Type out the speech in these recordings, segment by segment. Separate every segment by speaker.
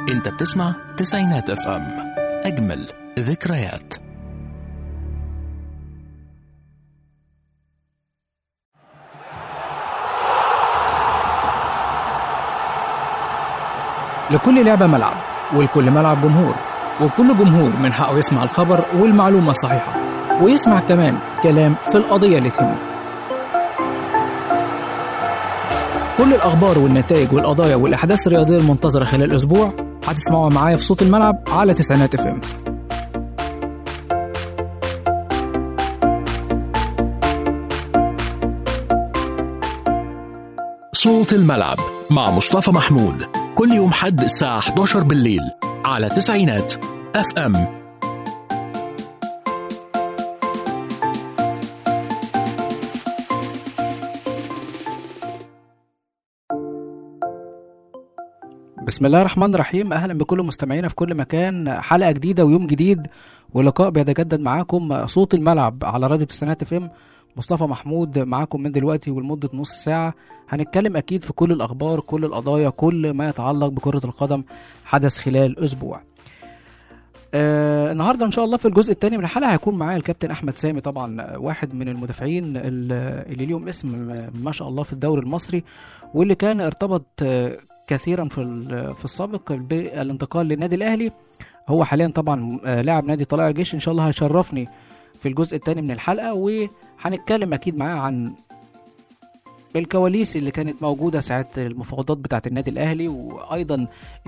Speaker 1: انت بتسمع تسعينات اف ام اجمل ذكريات
Speaker 2: لكل لعبة ملعب ولكل ملعب جمهور وكل جمهور من حقه يسمع الخبر والمعلومة الصحيحة ويسمع كمان كلام في القضية اللي تهمه كل الأخبار والنتائج والقضايا والأحداث الرياضية المنتظرة خلال الأسبوع هتسمعوها معايا في صوت الملعب على تسعينات اف ام
Speaker 1: صوت الملعب مع مصطفى محمود كل يوم حد الساعة 11 بالليل على تسعينات اف ام
Speaker 2: بسم الله الرحمن الرحيم اهلا بكل مستمعينا في كل مكان حلقه جديده ويوم جديد ولقاء بيتجدد معاكم صوت الملعب على راديو تسعينات اف ام مصطفى محمود معاكم من دلوقتي ولمده نص ساعه هنتكلم اكيد في كل الاخبار كل القضايا كل ما يتعلق بكره القدم حدث خلال اسبوع آه النهارده ان شاء الله في الجزء الثاني من الحلقه هيكون معايا الكابتن احمد سامي طبعا واحد من المدافعين اللي اللي ليهم اسم ما شاء الله في الدوري المصري واللي كان ارتبط آه، كثيرا في ال- في السابق بالانتقال للنادي الاهلي هو حاليا طبعا آه، لاعب نادي طلائع الجيش ان شاء الله هيشرفني في الجزء الثاني من الحلقه وهنتكلم اكيد معاه عن الكواليس اللي كانت موجوده ساعه المفاوضات بتاعه النادي الاهلي وايضا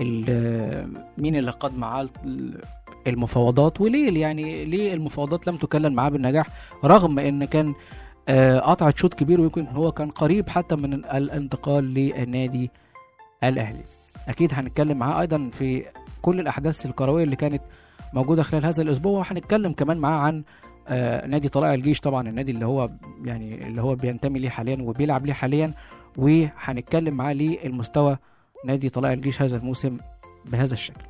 Speaker 2: ال- مين اللي قاد معاه ال- المفاوضات وليه يعني ليه المفاوضات لم تكلل معاه بالنجاح رغم ان كان آه، قطعت شوط كبير ويمكن هو كان قريب حتى من الانتقال للنادي الاهلي اكيد هنتكلم معاه ايضا في كل الاحداث الكرويه اللي كانت موجوده خلال هذا الاسبوع وهنتكلم كمان معاه عن آه، نادي طلائع الجيش طبعا النادي اللي هو يعني اللي هو بينتمي ليه حاليا وبيلعب ليه حاليا وهنتكلم معاه ليه المستوى نادي طلائع الجيش هذا الموسم بهذا الشكل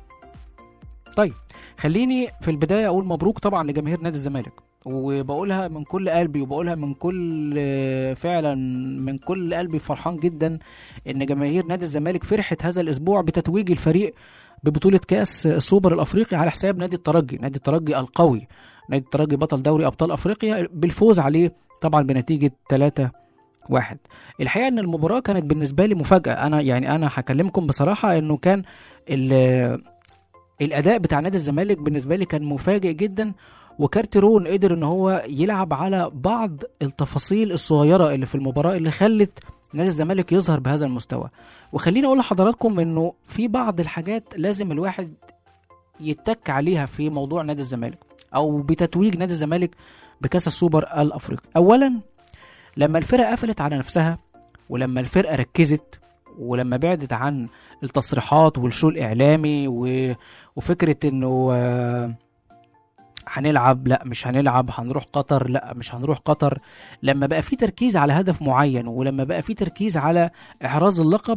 Speaker 2: طيب خليني في البدايه اقول مبروك طبعا لجماهير نادي الزمالك وبقولها من كل قلبي وبقولها من كل فعلا من كل قلبي فرحان جدا ان جماهير نادي الزمالك فرحت هذا الاسبوع بتتويج الفريق ببطوله كاس السوبر الافريقي على حساب نادي الترجي نادي الترجي القوي نادي الترجي بطل دوري ابطال افريقيا بالفوز عليه طبعا بنتيجه 3 واحد الحقيقه ان المباراه كانت بالنسبه لي مفاجاه انا يعني انا هكلمكم بصراحه انه كان ال- الاداء بتاع نادي الزمالك بالنسبه لي كان مفاجئ جدا وكارتيرون قدر ان هو يلعب على بعض التفاصيل الصغيره اللي في المباراه اللي خلت نادي الزمالك يظهر بهذا المستوى وخليني اقول لحضراتكم انه في بعض الحاجات لازم الواحد يتك عليها في موضوع نادي الزمالك او بتتويج نادي الزمالك بكاس السوبر الافريقي اولا لما الفرقه قفلت على نفسها ولما الفرقه ركزت ولما بعدت عن التصريحات والشو الاعلامي و... وفكره انه آه، هنلعب لا مش هنلعب هنروح قطر لا مش هنروح قطر لما بقى في تركيز على هدف معين ولما بقى في تركيز على احراز اللقب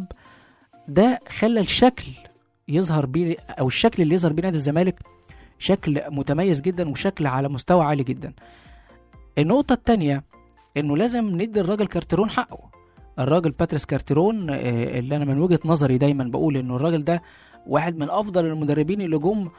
Speaker 2: ده خلى الشكل يظهر بيه او الشكل اللي يظهر بيه نادي الزمالك شكل متميز جدا وشكل على مستوى عالي جدا النقطة التانية انه لازم ندي الراجل كارتيرون حقه الراجل باتريس كارتيرون آه، اللي انا من وجهة نظري دايما بقول انه الراجل ده واحد من افضل المدربين اللي جم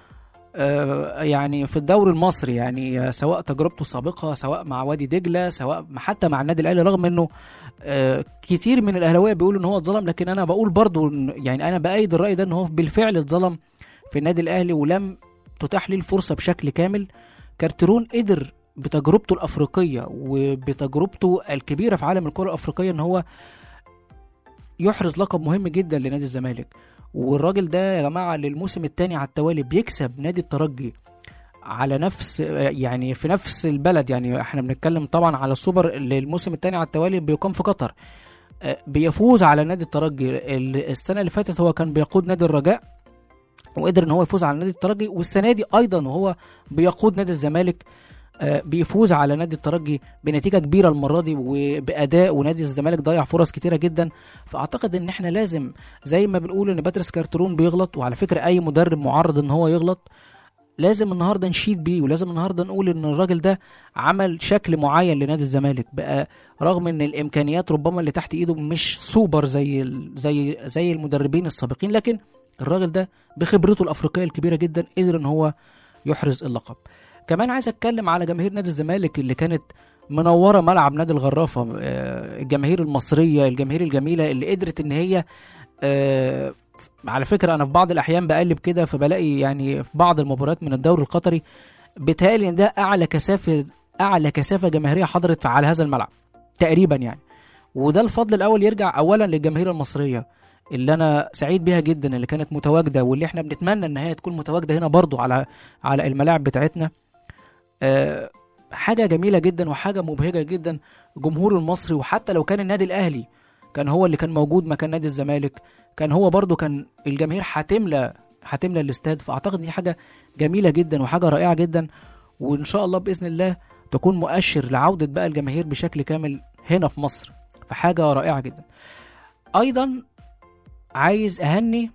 Speaker 2: آه، يعني في الدوري المصري يعني آه، سواء تجربته السابقه سواء مع وادي دجله سواء حتى مع النادي الاهلي رغم انه آه، كتير من الاهلاويه بيقولوا ان هو اتظلم لكن انا بقول برضو إن- يعني انا بايد الراي ده ان هو بالفعل اتظلم في النادي الاهلي ولم تتاح ليه الفرصه بشكل كامل كارتيرون قدر بتجربته الافريقيه وبتجربته الكبيره في عالم الكره الافريقيه ان هو يحرز لقب مهم جدا لنادي الزمالك والراجل ده يا جماعه للموسم الثاني على التوالي بيكسب نادي الترجي على نفس يعني في نفس البلد يعني احنا بنتكلم طبعا على السوبر اللي الموسم الثاني على التوالي بيقام في قطر آه، بيفوز على نادي الترجي ال- السنه اللي فاتت هو كان بيقود نادي الرجاء وقدر ان هو يفوز على نادي الترجي والسنه دي ايضا وهو بيقود نادي الزمالك آه، بيفوز على نادي الترجي بنتيجه كبيره المره دي وباداء ونادي الزمالك ضيع فرص كتيره جدا فاعتقد ان احنا لازم زي ما بنقول ان باتريس كارترون بيغلط وعلى فكره اي مدرب معرض ان هو يغلط لازم النهارده نشيد بيه ولازم النهارده نقول ان الراجل ده عمل شكل معين لنادي الزمالك بقى رغم ان الامكانيات ربما اللي تحت ايده مش سوبر زي ال- زي زي المدربين السابقين لكن الراجل ده بخبرته الافريقيه الكبيره جدا قدر ان هو يحرز اللقب كمان عايز اتكلم على جماهير نادي الزمالك اللي كانت منوره ملعب نادي الغرافه آه، الجماهير المصريه الجماهير الجميله اللي قدرت ان هي آه، على فكره انا في بعض الاحيان بقلب كده فبلاقي يعني في بعض المباريات من الدوري القطري بيتهيألي ان ده اعلى كثافه اعلى كثافه جماهيريه حضرت على هذا الملعب تقريبا يعني وده الفضل الاول يرجع اولا للجماهير المصريه اللي انا سعيد بيها جدا اللي كانت متواجده واللي احنا بنتمنى ان هي تكون متواجده هنا برضو على على الملاعب بتاعتنا أه حاجه جميله جدا وحاجه مبهجه جدا الجمهور المصري وحتى لو كان النادي الاهلي كان هو اللي كان موجود مكان نادي الزمالك كان هو برضو كان الجماهير هتملى هتملى الاستاد فاعتقد دي حاجه جميله جدا وحاجه رائعه جدا وان شاء الله باذن الله تكون مؤشر لعوده بقى الجماهير بشكل كامل هنا في مصر فحاجه رائعه جدا ايضا عايز اهني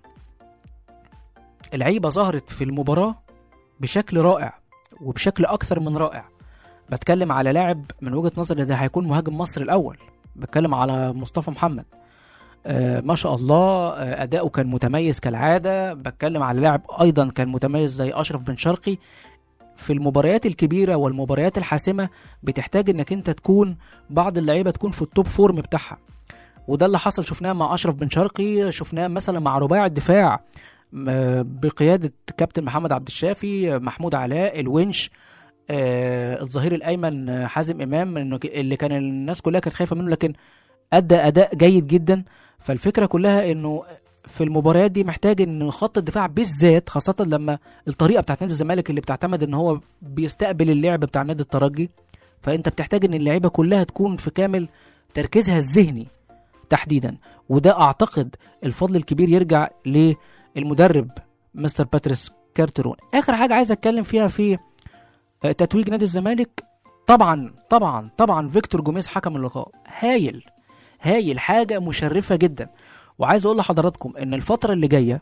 Speaker 2: اللعيبه ظهرت في المباراه بشكل رائع وبشكل اكثر من رائع بتكلم على لاعب من وجهه نظري ده هيكون مهاجم مصر الاول بتكلم على مصطفى محمد آه ما شاء الله آه اداؤه كان متميز كالعاده بتكلم على لاعب ايضا كان متميز زي اشرف بن شرقي في المباريات الكبيره والمباريات الحاسمه بتحتاج انك انت تكون بعض اللعيبه تكون في التوب فورم بتاعها وده اللي حصل شفناه مع اشرف بن شرقي شفناه مثلا مع رباعي الدفاع م- بقياده كابتن محمد عبد الشافي محمود علاء الونش آه الظهير الايمن آه، حازم امام إنه ك- اللي كان الناس كلها كانت خايفه منه لكن ادى اداء جيد جدا فالفكره كلها انه في المباريات دي محتاج ان خط الدفاع بالذات خاصه لما الطريقه بتاعت نادي الزمالك اللي بتعتمد ان هو بيستقبل اللعب بتاع نادي الترجي فانت بتحتاج ان اللعيبه كلها تكون في كامل تركيزها الذهني تحديدا وده اعتقد الفضل الكبير يرجع للمدرب مستر باتريس كارترون اخر حاجه عايز اتكلم فيها في آه، تتويج نادي الزمالك طبعا طبعا طبعا فيكتور جوميز حكم اللقاء هايل هايل حاجه مشرفه جدا وعايز اقول لحضراتكم ان الفتره اللي جايه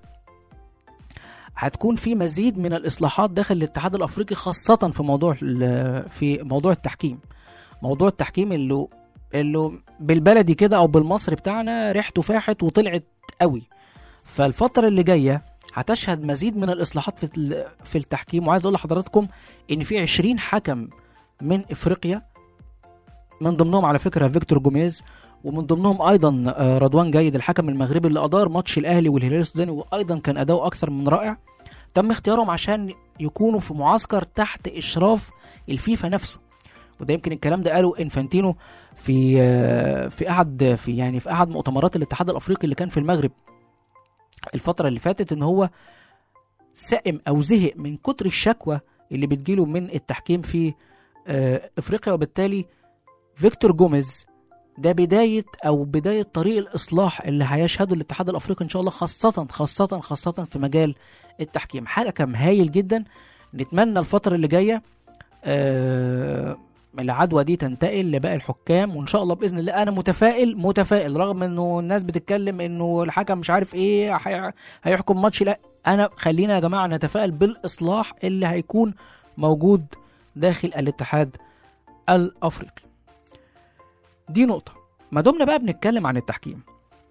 Speaker 2: هتكون في مزيد من الاصلاحات داخل الاتحاد الافريقي خاصه في موضوع ال- في موضوع التحكيم موضوع التحكيم اللي اللي بالبلدي كده او بالمصري بتاعنا ريحته فاحت وطلعت قوي فالفتره اللي جايه هتشهد مزيد من الاصلاحات في ال- في التحكيم وعايز اقول لحضراتكم ان في 20 حكم من افريقيا من ضمنهم على فكره فيكتور جوميز ومن ضمنهم ايضا آه، رضوان جيد الحكم المغربي اللي ادار ماتش الاهلي والهلال السوداني وايضا كان اداؤه اكثر من رائع تم اختيارهم عشان يكونوا في معسكر تحت اشراف الفيفا نفسه وده يمكن الكلام ده قاله انفانتينو في آه، في احد في يعني في احد مؤتمرات الاتحاد الافريقي اللي كان في المغرب الفتره اللي فاتت ان هو سئم او زهق من كتر الشكوى اللي بتجيله من التحكيم في آه، افريقيا وبالتالي فيكتور جوميز ده بداية أو بداية طريق الإصلاح اللي هيشهده الاتحاد الأفريقي إن شاء الله خاصة خاصة خاصة في مجال التحكيم حكم هايل جدا نتمنى الفترة اللي جاية آه العدوى دي تنتقل لباقي الحكام وإن شاء الله بإذن الله أنا متفائل متفائل رغم إنه الناس بتتكلم إنه الحكم مش عارف إيه هي- هيحكم ماتش لا أنا خلينا يا جماعة نتفائل بالإصلاح اللي هيكون موجود داخل الاتحاد الأفريقي دي نقطة ما دمنا بقى بنتكلم عن التحكيم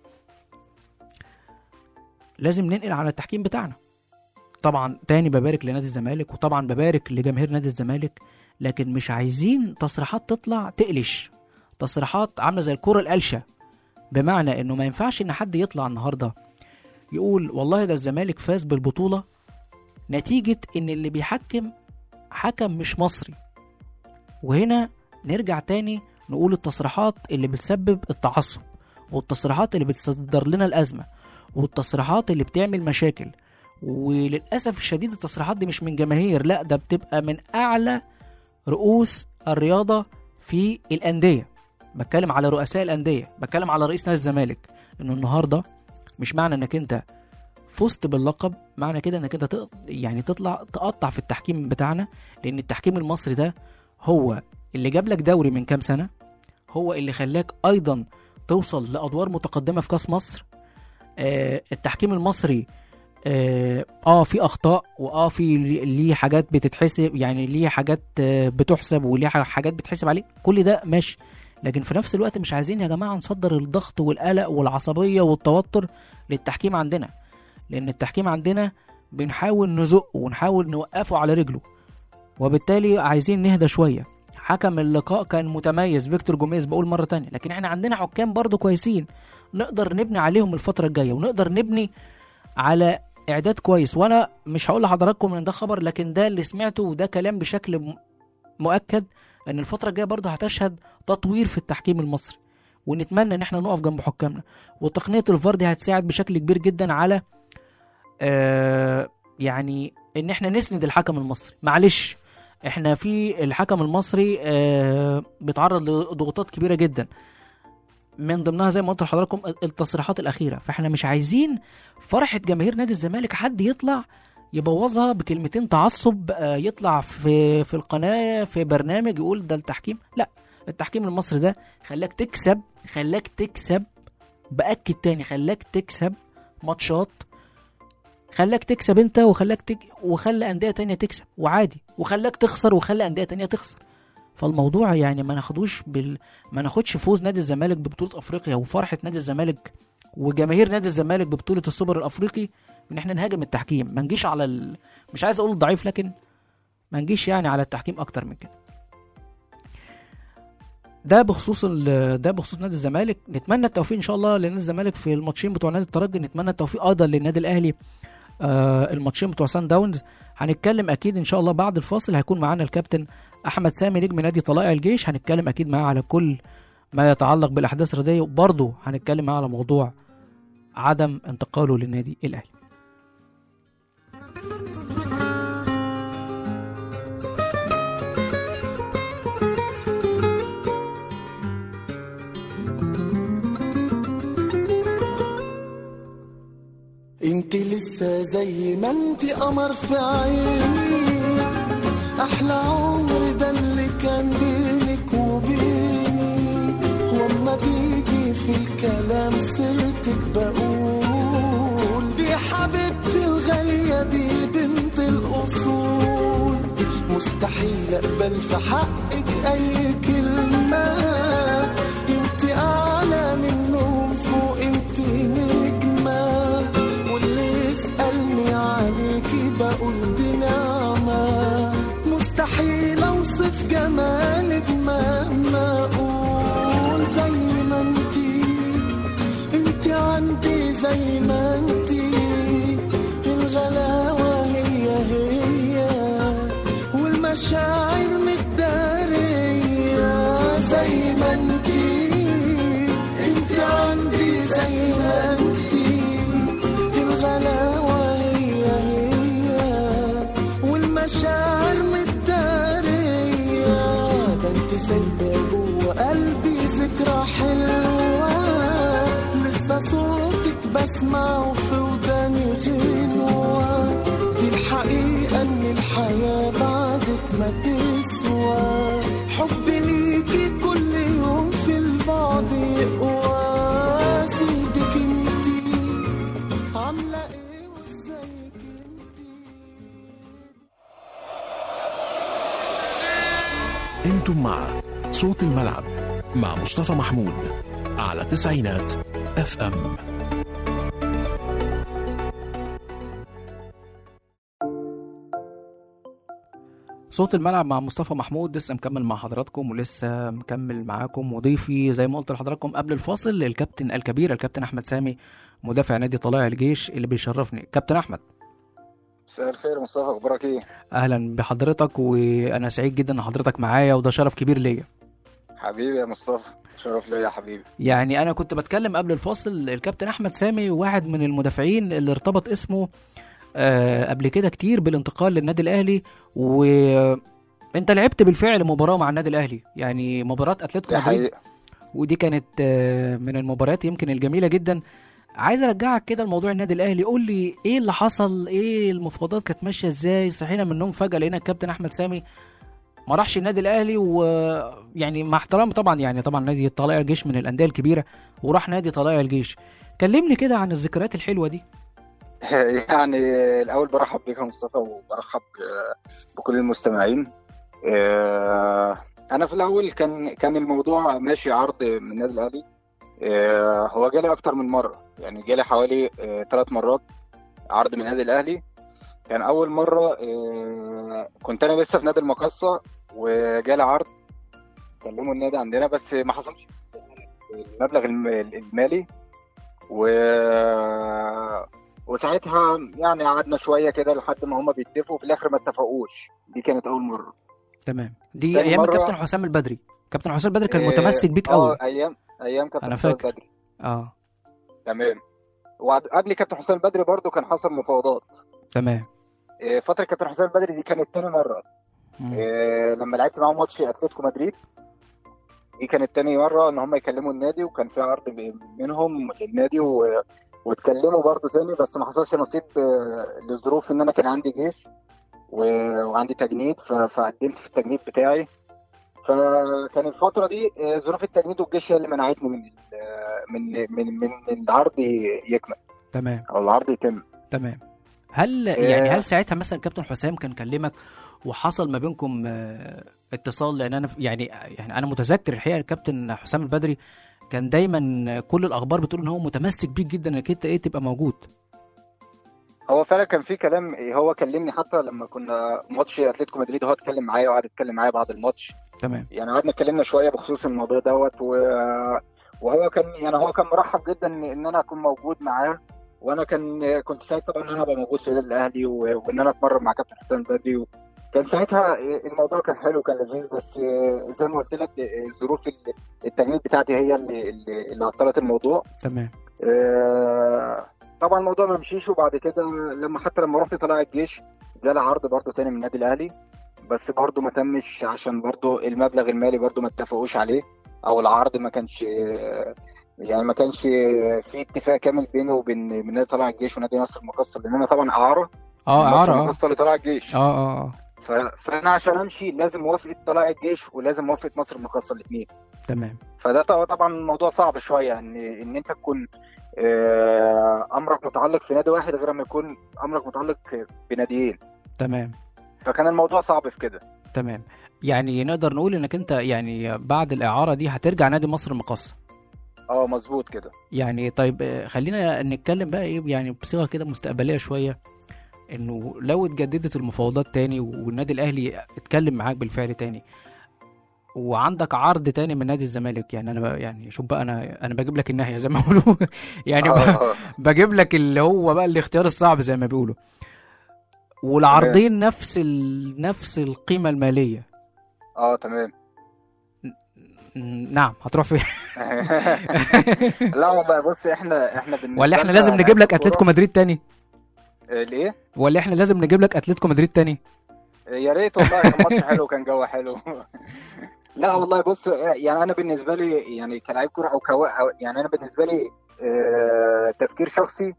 Speaker 2: لازم ننقل على التحكيم بتاعنا طبعا تاني ببارك لنادي الزمالك وطبعا ببارك لجماهير نادي الزمالك لكن مش عايزين تصريحات تطلع تقلش تصريحات عاملة زي الكرة القلشة بمعنى انه ما ينفعش ان حد يطلع النهارده يقول والله ده الزمالك فاز بالبطولة نتيجة ان اللي بيحكم حكم مش مصري وهنا نرجع تاني نقول التصريحات اللي بتسبب التعصب والتصريحات اللي بتصدر لنا الأزمة والتصريحات اللي بتعمل مشاكل وللأسف الشديد التصريحات دي مش من جماهير لا ده بتبقى من أعلى رؤوس الرياضة في الأندية بتكلم على رؤساء الأندية بتكلم على رئيس نادي الزمالك إنه النهاردة مش معنى إنك أنت فزت باللقب معنى كده إنك أنت تق... يعني تطلع تقطع في التحكيم بتاعنا لأن التحكيم المصري ده هو اللي جاب لك دوري من كام سنه هو اللي خلاك ايضا توصل لادوار متقدمه في كاس مصر آه التحكيم المصري اه, آه في اخطاء واه في ليه ليه حاجات بتتحسب يعني ليه حاجات آه بتحسب وليه ح- حاجات بتحسب عليه كل ده ماشي لكن في نفس الوقت مش عايزين يا جماعه نصدر الضغط والقلق والعصبيه والتوتر للتحكيم عندنا لان التحكيم عندنا بنحاول نزقه ونحاول نوقفه على رجله وبالتالي عايزين نهدى شويه حكم اللقاء كان متميز فيكتور جوميز بقول مره تانية لكن احنا عندنا حكام برضو كويسين نقدر نبني عليهم الفتره الجايه ونقدر نبني على اعداد كويس وانا مش هقول لحضراتكم ان ده خبر لكن ده اللي سمعته وده كلام بشكل م- مؤكد ان الفتره الجايه برضه هتشهد تطوير في التحكيم المصري ونتمنى ان احنا نقف جنب حكامنا وتقنيه الفار دي هتساعد بشكل كبير جدا على آه يعني ان احنا نسند الحكم المصري معلش احنا في الحكم المصري آه بيتعرض لضغوطات كبيره جدا من ضمنها زي ما قلت لحضراتكم التصريحات الاخيره فاحنا مش عايزين فرحه جماهير نادي الزمالك حد يطلع يبوظها بكلمتين تعصب آه، يطلع في في القناه في برنامج يقول ده التحكيم لا التحكيم المصري ده خلاك تكسب خلاك تكسب باكد تاني خلاك تكسب ماتشات خلاك تكسب انت وخلاك تك... وخلى انديه تانية تكسب وعادي وخلاك تخسر وخلى انديه تانية تخسر فالموضوع يعني ما ناخدوش بال... ما ناخدش فوز نادي الزمالك ببطوله افريقيا وفرحه نادي الزمالك وجماهير نادي الزمالك ببطوله السوبر الافريقي ان احنا نهاجم التحكيم ما نجيش على ال... مش عايز اقول ضعيف لكن ما نجيش يعني على التحكيم اكتر من كده ده بخصوص ال... ده بخصوص نادي الزمالك نتمنى التوفيق ان شاء الله لنادي الزمالك في الماتشين بتوع نادي الترجي نتمنى التوفيق ايضا للنادي الاهلي آه الماتشين بتوع سان داونز هنتكلم اكيد ان شاء الله بعد الفاصل هيكون معانا الكابتن احمد سامي نجم نادي طلائع الجيش هنتكلم اكيد معاه على كل ما يتعلق بالاحداث الرياضيه وبرضه هنتكلم معاه على موضوع عدم انتقاله للنادي الاهلي
Speaker 3: انت لسه زي ما انت قمر في عيني احلى عمر ده اللي كان بينك وبيني واما تيجي في الكلام سيرتك بقول دي حبيبتي الغالية دي بنت الاصول مستحيل اقبل في حقك اي كلمة انت اعلى منهم فوق انت نجمة واللي يسألني عليكي بقول دي نعمة مستحيل اوصف جمالك مهما اقول زي ما انتي انتي عندي زي ما انتي الغلاوة هي هي والمشاعر متدارية زي ما انتي انتي عندي زي ما انتي الغلاوة هي هي والمشاعر متدارية ده انت سايبة جوه قلبي ذكرى حلوة لسه صوتك بسمعه في وداني غنوة دي الحقيقة ان الحياة بعدك ما تسوى حبي ليكي كل يوم في البعد يقوى سيبك انتي عاملة ايه وازيك انتي
Speaker 1: انتم مع صوت الملعب مع مصطفى محمود على تسعينات اف ام
Speaker 2: صوت الملعب مع مصطفى محمود لسه مكمل مع حضراتكم ولسه مكمل معاكم وضيفي زي ما قلت لحضراتكم قبل الفاصل الكابتن الكبير الكابتن احمد سامي مدافع نادي طلائع الجيش اللي بيشرفني كابتن احمد
Speaker 4: مساء الخير مصطفى اخبارك ايه
Speaker 2: اهلا بحضرتك وانا سعيد جدا ان حضرتك معايا وده شرف كبير ليا
Speaker 4: حبيبي يا مصطفى شرف ليا يا حبيبي
Speaker 2: يعني انا كنت بتكلم قبل الفاصل الكابتن احمد سامي واحد من المدافعين اللي ارتبط اسمه آه قبل كده كتير بالانتقال للنادي الاهلي وانت لعبت بالفعل مباراه مع النادي الاهلي يعني مباراه اتلتيكو
Speaker 4: دي
Speaker 2: مدريد
Speaker 4: حقيقة
Speaker 2: ودي كانت آه، من المباريات يمكن الجميله جدا عايز ارجعك كده لموضوع النادي الاهلي قول لي ايه اللي حصل ايه المفاوضات كانت ماشيه ازاي صحينا من النوم فجاه لقينا الكابتن احمد سامي ما راحش النادي الاهلي ويعني مع احترامي طبعا يعني طبعا نادي طلائع الجيش من الانديه الكبيره وراح نادي طلائع الجيش كلمني كده عن الذكريات الحلوه دي
Speaker 4: يعني الاول برحب بك يا مصطفى وبرحب آه، بكل المستمعين آه، انا في الاول كان كان الموضوع ماشي عرض من النادي الاهلي آه، هو جالي اكتر من مره يعني جالي حوالي ثلاث مرات عرض من النادي الاهلي كان اول مره آه، كنت انا لسه في نادي المقصه وجالي عرض كلموا النادي عندنا بس ما حصلش المبلغ الم- المالي و وساعتها يعني قعدنا شويه كده لحد ما هما بيتفقوا في الاخر ما اتفقوش دي كانت اول مره
Speaker 2: تمام دي
Speaker 4: تاني
Speaker 2: ايام
Speaker 4: مرة-
Speaker 2: الكابتن حسام البدري كابتن حسام البدري كان
Speaker 4: آه،
Speaker 2: متمسك بيك
Speaker 4: اه
Speaker 2: قوي
Speaker 4: ايام ايام كابتن
Speaker 2: أنا
Speaker 4: حسام
Speaker 2: فاكر.
Speaker 4: البدري
Speaker 2: اه
Speaker 4: تمام وقبل كابتن حسام البدري برضو كان حصل مفاوضات
Speaker 2: تمام
Speaker 4: آه، فتره كابتن حسام البدري دي كانت تاني مره
Speaker 2: مم.
Speaker 4: آه، لما لعبت معاهم ماتش اتلتيكو مدريد دي كانت تاني مره ان هم يكلموا النادي وكان في عرض ب- منهم للنادي و... واتكلموا برضو تاني بس ما حصلش نصيب آه، لظروف ان انا كان عندي جيش و... وعندي تجنيد ف... فقدمت في التجنيد بتاعي فكان الفتره دي آه، ظروف التجنيد والجيش هي اللي منعتني من ال... من من من العرض يكمل
Speaker 2: تمام
Speaker 4: او العرض يتم
Speaker 2: تمام هل يعني هل ساعتها مثلا كابتن حسام كان كلمك وحصل ما بينكم آه، اتصال لان انا يعني يعني انا متذكر الحقيقه الكابتن حسام البدري كان دايما كل الاخبار بتقول ان هو متمسك بيك جدا انك انت ايه تبقى موجود
Speaker 4: هو فعلا كان في كلام هو كلمني حتى لما كنا ماتش اتلتيكو مدريد هو اتكلم معايا وقعد يتكلم معايا بعد الماتش
Speaker 2: تمام
Speaker 4: يعني قعدنا اتكلمنا شويه بخصوص الموضوع دوت و... وهو كان يعني هو كان مرحب جدا ان إن انا اكون موجود معاه وانا كان كنت سعيد طبعا ان انا ابقى موجود في النادي الاهلي و... وان انا اتمرن مع كابتن حسام بدري كان ساعتها الموضوع كان حلو كان لذيذ بس زي ما قلت لك ظروف التجنيد بتاعتي هي اللي اللي اللي عطلت الموضوع
Speaker 2: تمام
Speaker 4: آه، طبعا الموضوع ما مشيش وبعد كده لما حتى لما رحت طلع الجيش جالي عرض برضه تاني من النادي الاهلي بس برضه ما تمش عشان برضه المبلغ المالي برضه ما اتفقوش عليه او العرض ما كانش آه، يعني ما كانش في اتفاق كامل بينه وبين من نادي طلع الجيش ونادي نصر المقصه لان انا طبعا اعاره
Speaker 2: اه
Speaker 4: نصر
Speaker 2: اعاره اه
Speaker 4: المقصه اللي طلع الجيش
Speaker 2: اه اه اه
Speaker 4: ف... فانا عشان امشي لازم موافقه طلائع الجيش ولازم موافقه نصر المقاصه الاثنين
Speaker 2: تمام
Speaker 4: فده طبعا طبعا الموضوع صعب شويه ان ان انت تكون آه، امرك متعلق في نادي واحد غير ما يكون امرك متعلق بناديين
Speaker 2: تمام
Speaker 4: فكان الموضوع صعب في كده
Speaker 2: تمام يعني نقدر نقول انك انت يعني بعد الاعاره دي هترجع نادي مصر المقاصه
Speaker 4: اه مظبوط كده
Speaker 2: يعني طيب آه، خلينا نتكلم بقى ايه يعني بصيغه كده مستقبليه شويه انه لو اتجددت المفاوضات تاني والنادي الاهلي اتكلم معاك بالفعل تاني وعندك عرض تاني من نادي الزمالك يعني انا بقى يعني شوف بقى انا انا بجيب لك النهايه زي ما بيقولوا يعني ب-
Speaker 4: اه
Speaker 2: بجيب لك اللي هو بقى الاختيار الصعب زي ما بيقولوا والعرضين نفس ال... نفس القيمه الماليه
Speaker 4: اه تمام
Speaker 2: م- نعم هتروح فين
Speaker 4: لا والله بص احنا احنا بالنسبه
Speaker 2: ولا احنا
Speaker 4: لنا
Speaker 2: لازم نجيب
Speaker 4: لعيبة
Speaker 2: لك اتلتيكو
Speaker 4: الكورة-
Speaker 2: مدريد تاني
Speaker 4: آه، ليه؟
Speaker 2: ولا احنا لازم نجيب لك اتلتيكو مدريد تاني
Speaker 4: آه، يا ريت والله كان ماتش حلو كان جو حلو لا والله بص يعني انا بالنسبه لي يعني كلاعب كوره او كو أو يعني انا بالنسبه لي آه، تفكير شخصي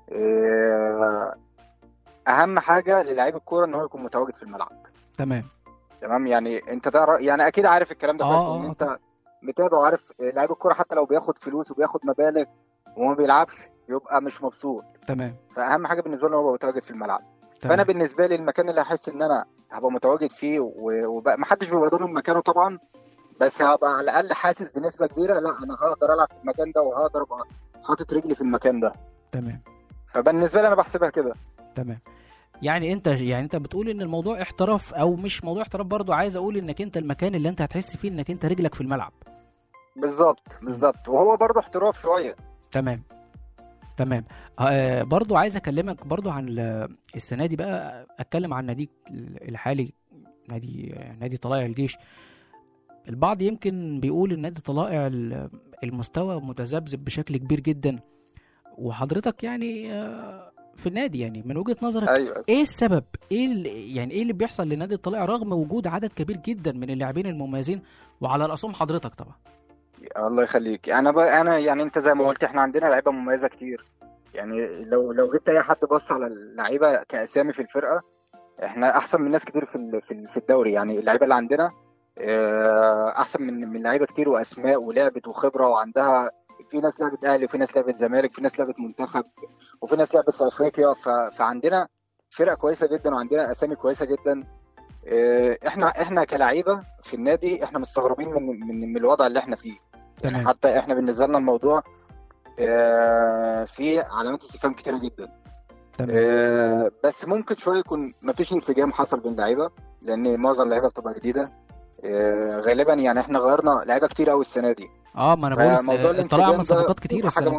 Speaker 4: آه، اهم حاجه للاعيب الكوره ان هو يكون متواجد في الملعب
Speaker 2: تمام
Speaker 4: تمام يعني انت تعرف يعني اكيد عارف الكلام ده
Speaker 2: آه،
Speaker 4: كويس
Speaker 2: آه،
Speaker 4: ان
Speaker 2: آه،
Speaker 4: انت متابع وعارف لعيب الكوره حتى لو بياخد فلوس وبياخد مبالغ وما بيلعبش يبقى مش مبسوط
Speaker 2: تمام
Speaker 4: فاهم حاجه بالنسبه لي هو يبقى متواجد في الملعب
Speaker 2: تمام
Speaker 4: فانا بالنسبه لي المكان اللي هحس ان انا هبقى متواجد فيه ومحدش بيبقى ضامن مكانه طبعا بس هبقى على الاقل حاسس بنسبه كبيره لا انا هقدر العب في المكان ده وهقدر ابقى حاطط رجلي في المكان ده
Speaker 2: تمام
Speaker 4: فبالنسبه لي انا بحسبها كده
Speaker 2: تمام يعني انت يعني انت بتقول ان الموضوع احتراف او مش موضوع احتراف برضو عايز اقول انك انت المكان اللي انت هتحس فيه انك انت رجلك في الملعب
Speaker 4: بالظبط بالظبط وهو برضه احتراف شويه
Speaker 2: تمام تمام آه برضو عايز اكلمك برضو عن ال- السنه دي بقى اتكلم عن ناديك الحالي نادي نادي طلائع الجيش البعض يمكن بيقول ان نادي طلائع ال- المستوى متذبذب بشكل كبير جدا وحضرتك يعني آه، في النادي يعني من وجهة نظرك
Speaker 4: ايوه
Speaker 2: ايه السبب ايه اللي يعني ايه اللي بيحصل لنادي الطلائع رغم وجود عدد كبير جدا من اللاعبين المميزين وعلى راسهم حضرتك طبعا
Speaker 4: الله يخليك انا بقى انا يعني انت زي ما قلت احنا عندنا لعيبه مميزه كتير يعني لو لو جبت اي حد بص على اللعيبه كاسامي في الفرقه احنا احسن من ناس كتير في ال- في ال- في الدوري يعني اللعيبه اللي عندنا آه، احسن من من لعيبه كتير واسماء ولعبت وخبره وعندها في ناس لعبت اهلي وفي ناس لعبت زمالك في ناس لعبت منتخب وفي ناس لعبت في افريقيا ف- فعندنا فرقه كويسه جدا وعندنا اسامي كويسه جدا آه، احنا احنا كلعيبه في النادي احنا مستغربين من من من الوضع اللي احنا فيه يعني
Speaker 2: تمام
Speaker 4: حتى احنا بالنسبه لنا الموضوع آه، فيه علامات استفهام كتيره جدا
Speaker 2: تمام
Speaker 4: آه، بس ممكن شويه يكون مفيش انسجام حصل بين اللعيبه لان معظم اللعيبه بتبقى جديده آه، غالبا يعني احنا غيرنا لعيبه كتير قوي السنه دي
Speaker 2: اه ما انا بقول
Speaker 4: فموضوع
Speaker 2: الطلائع
Speaker 4: الانسجام
Speaker 2: عمل
Speaker 4: ده
Speaker 2: صفقات كتير
Speaker 4: بيبقى حاجه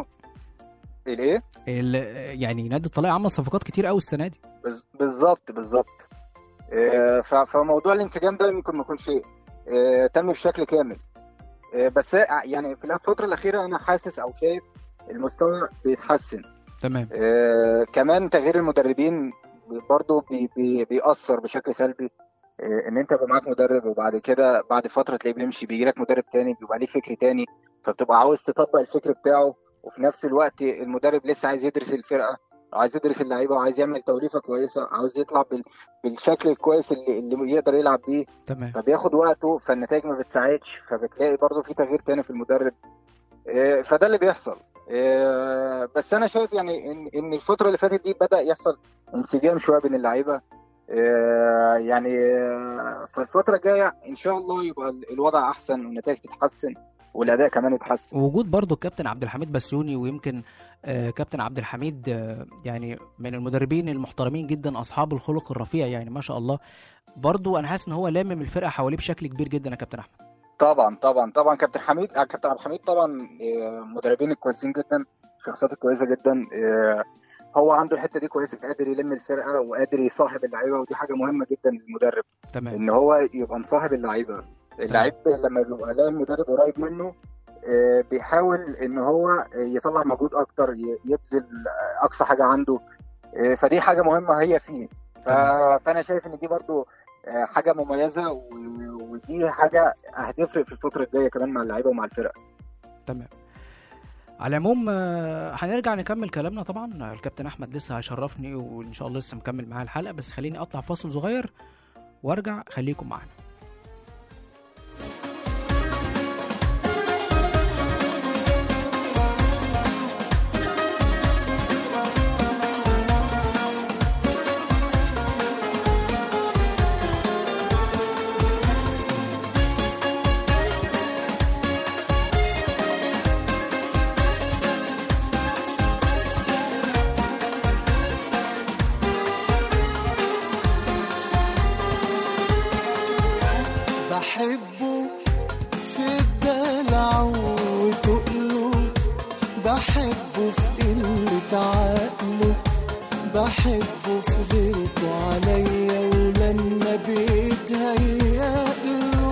Speaker 2: السنه
Speaker 4: م... الايه
Speaker 2: ال- يعني نادي الطلائع عمل صفقات كتير قوي السنه دي
Speaker 4: بز- بالظبط بالظبط آه، ف- فموضوع الانسجام ده يمكن ما يكونش آه، تم بشكل كامل آه، بس يعني في الفتره الاخيره انا حاسس او شايف المستوى بيتحسن
Speaker 2: تمام
Speaker 4: آه، كمان تغيير المدربين برضه بي بي بيأثر بشكل سلبي آه، ان انت يبقى معاك مدرب وبعد كده بعد فتره تلاقيه بيمشي بيجي لك مدرب تاني بيبقى ليه فكر تاني فبتبقى عاوز تطبق الفكر بتاعه وفي نفس الوقت المدرب لسه عايز يدرس الفرقه عايز يدرس اللعيبه وعايز يعمل توليفه كويسه عاوز يطلع بال... بالشكل الكويس اللي, اللي يقدر يلعب بيه
Speaker 2: تمام
Speaker 4: فبياخد وقته فالنتائج ما بتساعدش فبتلاقي برضه في تغيير تاني في المدرب آه، فده اللي بيحصل آه، بس انا شايف يعني ان ان الفتره اللي فاتت دي بدا يحصل انسجام شويه بين اللعيبه آه، يعني آه، فالفتره الجايه ان شاء الله يبقى ال- الوضع احسن والنتائج تتحسن والاداء كمان يتحسن
Speaker 2: وجود برضو الكابتن عبد الحميد بسيوني ويمكن آه، كابتن عبد الحميد آه، يعني من المدربين المحترمين جدا اصحاب الخلق الرفيع يعني ما شاء الله برضو انا حاسس ان هو لامم الفرقه حواليه بشكل كبير جدا يا كابتن احمد
Speaker 4: طبعا طبعا طبعا كابتن حميد آه، كابتن عبد الحميد طبعا آه، مدربين كويسين جدا شخصيات كويسه جدا آه، هو عنده الحته دي كويسه قادر يلم الفرقه وقادر يصاحب اللعيبه ودي حاجه مهمه جدا للمدرب
Speaker 2: تمام
Speaker 4: ان هو يبقى مصاحب اللعيبه اللعيب لما بيبقى لاقي المدرب قريب منه آه، بيحاول ان هو يطلع مجهود اكتر ي- يبذل آه، اقصى حاجه عنده آه، فدي حاجه مهمه هي فيه ف- فانا شايف ان دي برضو آه، حاجه مميزه و- ودي حاجه هتفرق في الفتره الجايه كمان مع اللعيبه ومع الفرق
Speaker 2: تمام على العموم آه، هنرجع نكمل كلامنا طبعا الكابتن احمد لسه هيشرفني وان شاء الله لسه مكمل معاه الحلقه بس خليني اطلع فاصل صغير وارجع خليكم معانا
Speaker 3: بحبه في الدلع وتقله بحبه في قلة عقله بحبه في غيرته عليا ولما بيتهيأله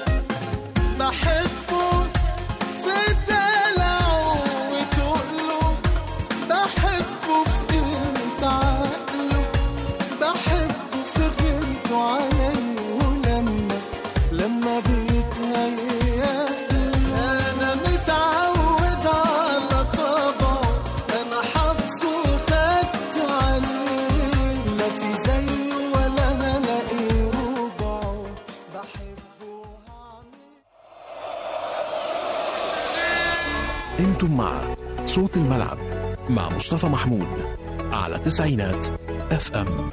Speaker 3: بحبه في الدلع وتقله بحبه في قلة عقله بحبه في غيرته عليا ولما لما بيتهيأ أنا متعود على طبعه أنا حافظه وخدت عليه لا في زيه ولا هلاقي ربعه بحبه هعمل
Speaker 1: انتم مع صوت الملعب مع مصطفى محمود على تسعينات اف ام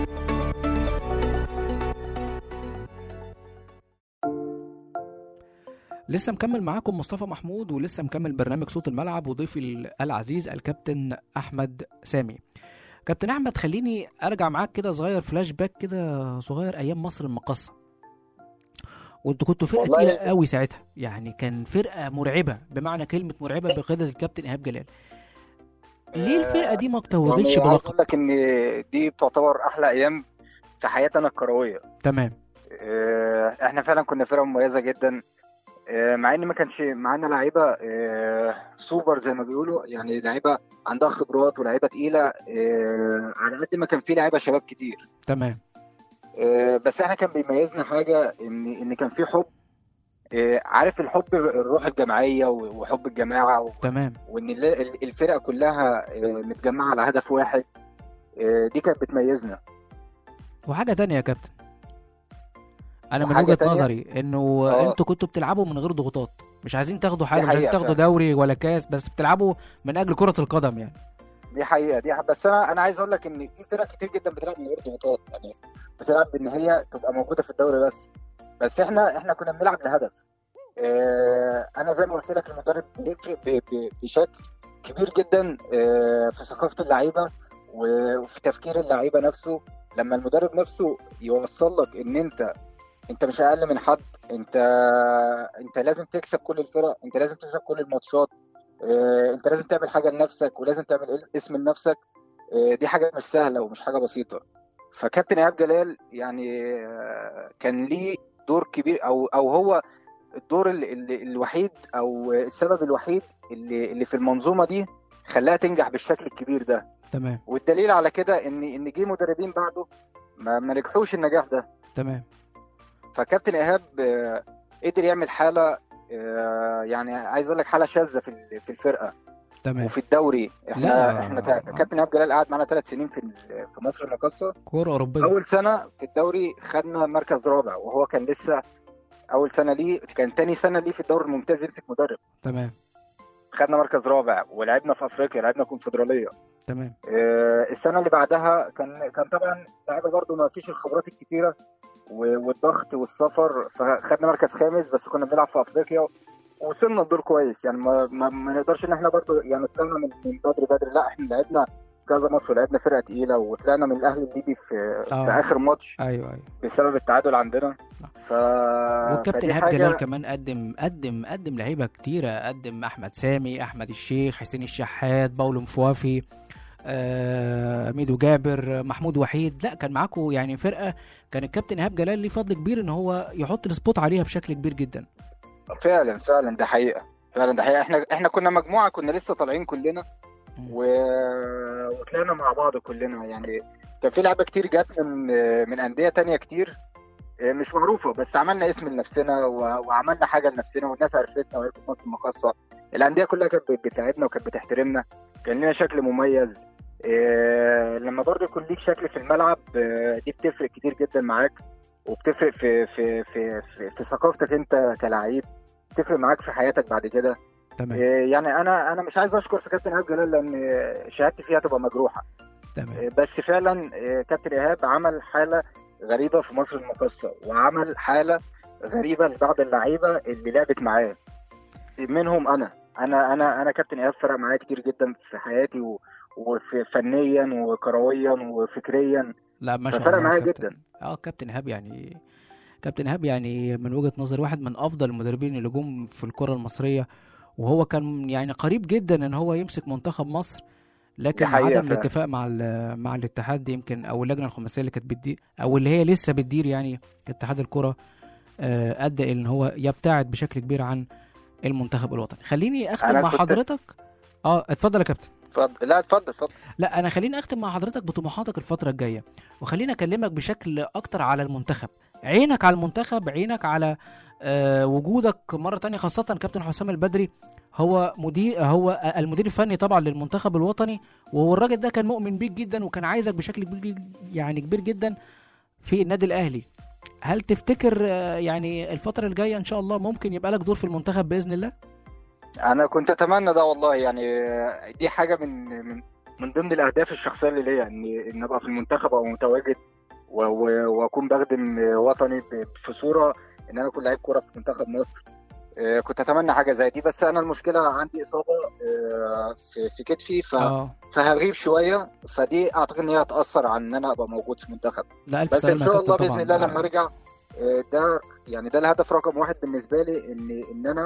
Speaker 2: لسه مكمل معاكم مصطفى محمود ولسه مكمل برنامج صوت الملعب وضيفي العزيز الكابتن احمد سامي كابتن احمد خليني ارجع معاك كده صغير فلاش باك كده صغير ايام مصر المقاصه وانتوا كنتوا فرقه
Speaker 4: والله-
Speaker 2: تقيله قوي ساعتها يعني كان فرقه مرعبه بمعنى كلمه مرعبه بقياده الكابتن ايهاب جلال ليه الفرقه دي ما
Speaker 4: والله
Speaker 2: بتوجتش
Speaker 4: عايز اقول
Speaker 2: بلقب
Speaker 4: لك ان دي بتعتبر احلى ايام في حياتي انا الكرويه
Speaker 2: تمام
Speaker 4: آه، احنا فعلا كنا فرقه مميزه جدا آه، مع ان ما كانش معانا لعيبه آه، سوبر زي ما بيقولوا يعني لعيبه عندها خبرات ولاعيبه تقيله آه، على قد ما كان في لعيبه شباب كتير
Speaker 2: تمام
Speaker 4: آه، بس احنا كان بيميزنا حاجه ان ان كان في حب آه، عارف الحب الروح الجماعيه وحب الجماعه و-
Speaker 2: تمام
Speaker 4: وان ال- ال- الفرقه كلها آه، متجمعه على هدف واحد آه، دي كانت بتميزنا
Speaker 2: وحاجه تانية يا كابتن انا من
Speaker 4: وحاجة
Speaker 2: وجهه
Speaker 4: تانية؟
Speaker 2: نظري انه
Speaker 4: آه.
Speaker 2: انتوا كنتوا بتلعبوا من غير ضغوطات مش عايزين تاخدوا حاجه
Speaker 4: دي
Speaker 2: مش عايزين
Speaker 4: حقيقة
Speaker 2: تاخدوا
Speaker 4: فعلا.
Speaker 2: دوري ولا كاس بس بتلعبوا من اجل كره القدم يعني
Speaker 4: دي حقيقه دي حقيقة. بس انا انا عايز اقول لك ان في فرق كتير جدا بتلعب من غير ضغوطات يعني بتلعب بان هي تبقى موجوده في الدوري بس بس احنا احنا كنا بنلعب لهدف اه انا زي ما قلت لك المدرب بيفرق ب- ب- بشكل كبير جدا اه في ثقافه اللعيبه وفي تفكير اللعيبه نفسه لما المدرب نفسه يوصل لك ان انت انت مش اقل من حد انت انت لازم تكسب كل الفرق انت لازم تكسب كل الماتشات اه، انت لازم تعمل حاجه لنفسك ولازم تعمل اسم لنفسك اه، دي حاجه مش سهله ومش حاجه بسيطه فكابتن ايهاب جلال يعني اه، كان ليه دور كبير او او هو الدور ال ال الوحيد او السبب الوحيد اللي اللي في المنظومه دي خلاها تنجح بالشكل الكبير ده
Speaker 2: تمام
Speaker 4: والدليل على كده ان ان جه مدربين بعده ما, ما نجحوش النجاح ده
Speaker 2: تمام
Speaker 4: فكابتن ايهاب آه، قدر يعمل حاله آه، يعني عايز اقول لك حاله شاذه في ال- في الفرقه
Speaker 2: تمام
Speaker 4: وفي الدوري احنا
Speaker 2: لا.
Speaker 4: احنا تا- كابتن ايهاب جلال قعد معانا ثلاث سنين في ال- في مصر المقاصه
Speaker 2: كوره اوروبيه
Speaker 4: اول سنه في الدوري خدنا مركز رابع وهو كان لسه اول سنه ليه كان تاني سنه ليه في الدوري الممتاز يمسك مدرب
Speaker 2: تمام
Speaker 4: خدنا مركز رابع ولعبنا في افريقيا لعبنا كونفدراليه
Speaker 2: تمام
Speaker 4: آه، السنه اللي بعدها كان كان طبعا لعيبه برضو ما فيش الخبرات الكتيره و- والضغط والسفر فخدنا مركز خامس بس كنا بنلعب في افريقيا وصلنا الدور كويس يعني ما, ما, ما نقدرش ان احنا برضو يعني طلعنا من من بدري بدري لا احنا لعبنا كذا ماتش ولعبنا فرقه تقيله وطلعنا من الاهلي الليبي في,
Speaker 2: آه.
Speaker 4: في اخر ماتش
Speaker 2: ايوه ايوه
Speaker 4: بسبب التعادل عندنا ف
Speaker 2: والكابتن
Speaker 4: فدي
Speaker 2: ايهاب
Speaker 4: حاجة-
Speaker 2: جلال كمان قدم قدم قدم لعيبه كتيره قدم احمد سامي احمد الشيخ حسين الشحات باولو مفوافي آه ميدو جابر محمود وحيد لا كان معاكم يعني فرقه كان الكابتن ايهاب جلال ليه فضل كبير ان هو يحط السبوت عليها بشكل كبير جدا
Speaker 4: فعلا فعلا ده حقيقه فعلا ده حقيقه احنا احنا كنا مجموعه كنا لسه طالعين كلنا و... وطلعنا مع بعض كلنا يعني كان في لعبه كتير جت من من انديه تانية كتير مش معروفه بس عملنا اسم لنفسنا و... وعملنا حاجه لنفسنا والناس عرفتنا وعرفت مصر المقاصه الانديه كلها كانت بتساعدنا وكانت بتحترمنا كان لنا شكل مميز إيه، لما برضه يكون ليك شكل في الملعب آه، دي بتفرق كتير جدا معاك وبتفرق في في في في, في ثقافتك انت كلاعب بتفرق معاك في حياتك بعد كده
Speaker 2: تمام
Speaker 4: إيه، يعني انا انا مش عايز اشكر في كابتن ايهاب جلال لان شهادتي فيها تبقى مجروحه
Speaker 2: تمام
Speaker 4: إيه، بس فعلا إيه، كابتن ايهاب عمل حاله غريبه في مصر المقاصه وعمل حاله غريبه لبعض اللعيبه اللي لعبت معاه منهم انا انا انا انا كابتن ايهاب فرق معايا كتير جدا في حياتي و وفي فنيا وكرويا وفكريا
Speaker 2: لا ما شاء
Speaker 4: ففرق
Speaker 2: الله
Speaker 4: معايا
Speaker 2: كابتن.
Speaker 4: جدا.
Speaker 2: اه كابتن ايهاب يعني كابتن ايهاب يعني من وجهة نظري واحد من افضل المدربين اللي جم في الكرة المصرية وهو كان يعني قريب جدا ان هو يمسك منتخب مصر لكن
Speaker 4: دي حقيقة
Speaker 2: عدم
Speaker 4: فعلا.
Speaker 2: الاتفاق مع ال- مع الاتحاد يمكن او اللجنه الخماسيه اللي كانت بتدير او اللي هي لسه بتدير يعني اتحاد الكره آه، ادى الى ان هو يبتعد بشكل كبير عن المنتخب الوطني خليني اختم
Speaker 4: أنا
Speaker 2: مع
Speaker 4: كنت-
Speaker 2: حضرتك اه اتفضل يا كابتن
Speaker 4: اتفضل لا اتفضل اتفضل
Speaker 2: لا انا خليني اختم مع حضرتك بطموحاتك الفتره الجايه وخليني اكلمك بشكل اكتر على المنتخب عينك على المنتخب عينك على آه وجودك مره تانية خاصه كابتن حسام البدري هو مدير هو المدير الفني طبعا للمنتخب الوطني وهو الراجل ده كان مؤمن بيك جدا وكان عايزك بشكل كبير يعني كبير جدا في النادي الاهلي هل تفتكر آه، يعني الفتره الجايه ان شاء الله ممكن يبقى لك دور في المنتخب باذن الله
Speaker 4: انا كنت اتمنى ده والله يعني دي حاجه من من من ضمن الاهداف الشخصيه اللي ليا ان ان ابقى في المنتخب او متواجد و- و- واكون بخدم وطني ب- في صوره ان انا اكون لعيب كوره في منتخب مصر آه، كنت اتمنى حاجه زي دي بس انا المشكله عندي اصابه آه، في في كتفي ف-
Speaker 2: اه
Speaker 4: فهغيب شويه فدي اعتقد ان هي هتاثر عن ان انا ابقى موجود في المنتخب
Speaker 2: لا الف
Speaker 4: بس ان
Speaker 2: سلامه يا
Speaker 4: شاء
Speaker 2: كابتن
Speaker 4: الله باذن
Speaker 2: طبعاً.
Speaker 4: الله لما ارجع آه، ده يعني ده الهدف رقم واحد بالنسبه لي ان ان انا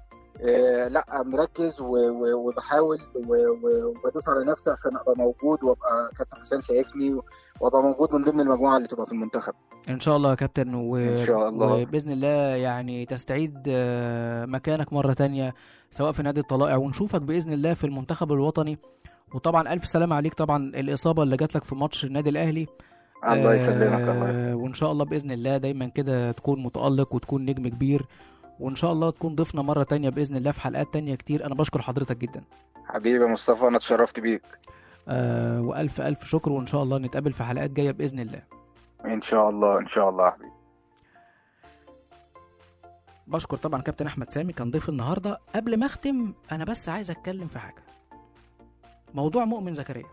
Speaker 4: آه، لا مركز و- و- وبحاول و- و- وبدوس على نفسي عشان ابقى موجود وابقى كابتن حسام شايفني وابقى موجود من ضمن المجموعه اللي تبقى في المنتخب
Speaker 2: ان شاء الله يا كابتن و...
Speaker 4: إن شاء الله.
Speaker 2: وباذن الله يعني تستعيد آه، مكانك مره تانية سواء في نادي الطلائع ونشوفك باذن الله في المنتخب الوطني وطبعا الف سلامه عليك طبعا الاصابه اللي جات لك في ماتش النادي الاهلي
Speaker 4: الله يسلمك الله
Speaker 2: آه، وان شاء الله باذن الله دايما كده تكون متالق وتكون نجم كبير وان شاء الله تكون ضيفنا مره تانية باذن الله في حلقات تانية كتير انا بشكر حضرتك جدا
Speaker 4: حبيبي يا مصطفى انا اتشرفت بيك
Speaker 2: آه والف الف شكر وان شاء الله نتقابل في حلقات جايه باذن الله
Speaker 4: ان شاء الله ان شاء الله يا حبيبي
Speaker 2: بشكر طبعا كابتن احمد سامي كان ضيف النهارده قبل ما اختم انا بس عايز اتكلم في حاجه موضوع مؤمن زكريا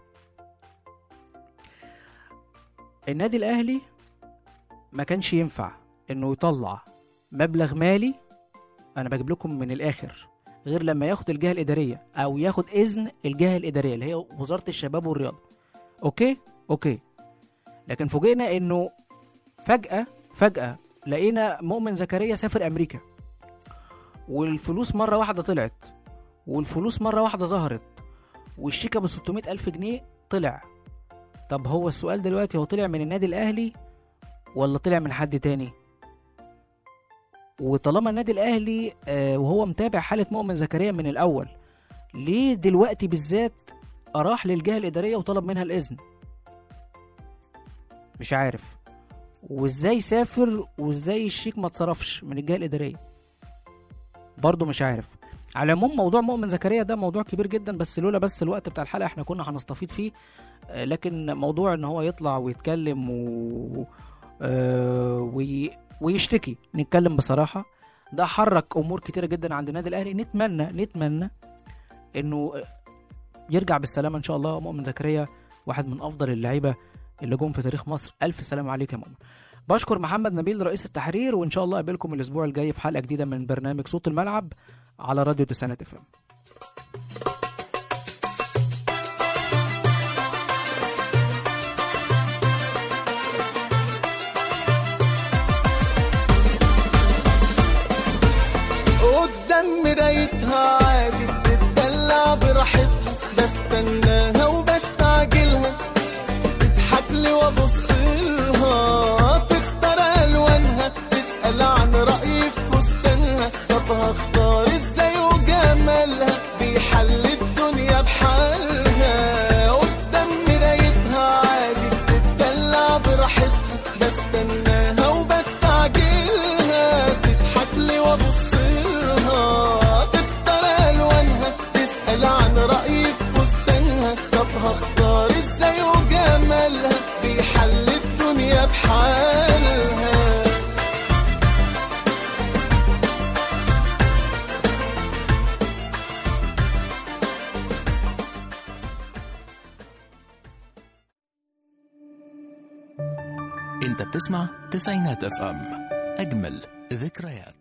Speaker 2: النادي الاهلي ما كانش ينفع انه يطلع مبلغ مالي انا بجيب لكم من الاخر غير لما ياخد الجهه الاداريه او ياخد اذن الجهه الاداريه اللي هي وزاره الشباب والرياضه اوكي اوكي لكن فوجئنا انه فجاه فجاه لقينا مؤمن زكريا سافر امريكا والفلوس مره واحده طلعت والفلوس مره واحده ظهرت والشيكه ب 600 الف جنيه طلع طب هو السؤال دلوقتي هو طلع من النادي الاهلي ولا طلع من حد تاني وطالما النادي الاهلي آه وهو متابع حاله مؤمن زكريا من الاول ليه دلوقتي بالذات راح للجهه الاداريه وطلب منها الاذن مش عارف وازاي سافر وازاي الشيك ما اتصرفش من الجهه الاداريه برضه مش عارف على العموم موضوع مؤمن زكريا ده موضوع كبير جدا بس لولا بس الوقت بتاع الحلقه احنا كنا هنستفيد فيه آه، لكن موضوع ان هو يطلع ويتكلم و... آه، وي... ويشتكي نتكلم بصراحه ده حرك امور كتيره جدا عند النادي الاهلي نتمنى نتمنى انه يرجع بالسلامه ان شاء الله مؤمن زكريا واحد من افضل اللعيبه اللي جم في تاريخ مصر الف سلام عليك يا مؤمن بشكر محمد نبيل رئيس التحرير وان شاء الله اقابلكم الاسبوع الجاي في حلقه جديده من برنامج صوت الملعب على راديو تسعينات اف ام
Speaker 3: قدام مرايتها عادي بتدلع براحتها بستناها وبستعجلها تضحك لي وابص لها تختار الوانها تسال عن رايي في فستانها طب هختار ازاي وجمالها بيحل الدنيا بحالها قدام مرايتها عادي بتدلع براحتها بستناها وبستعجلها تضحك لي وابص لها تختار الوانها تسال عن رايي في فستانها طب هختار ازاي وجمالها بيحل الدنيا بحالها
Speaker 1: انت بتسمع تسعينات اف ام اجمل ذكريات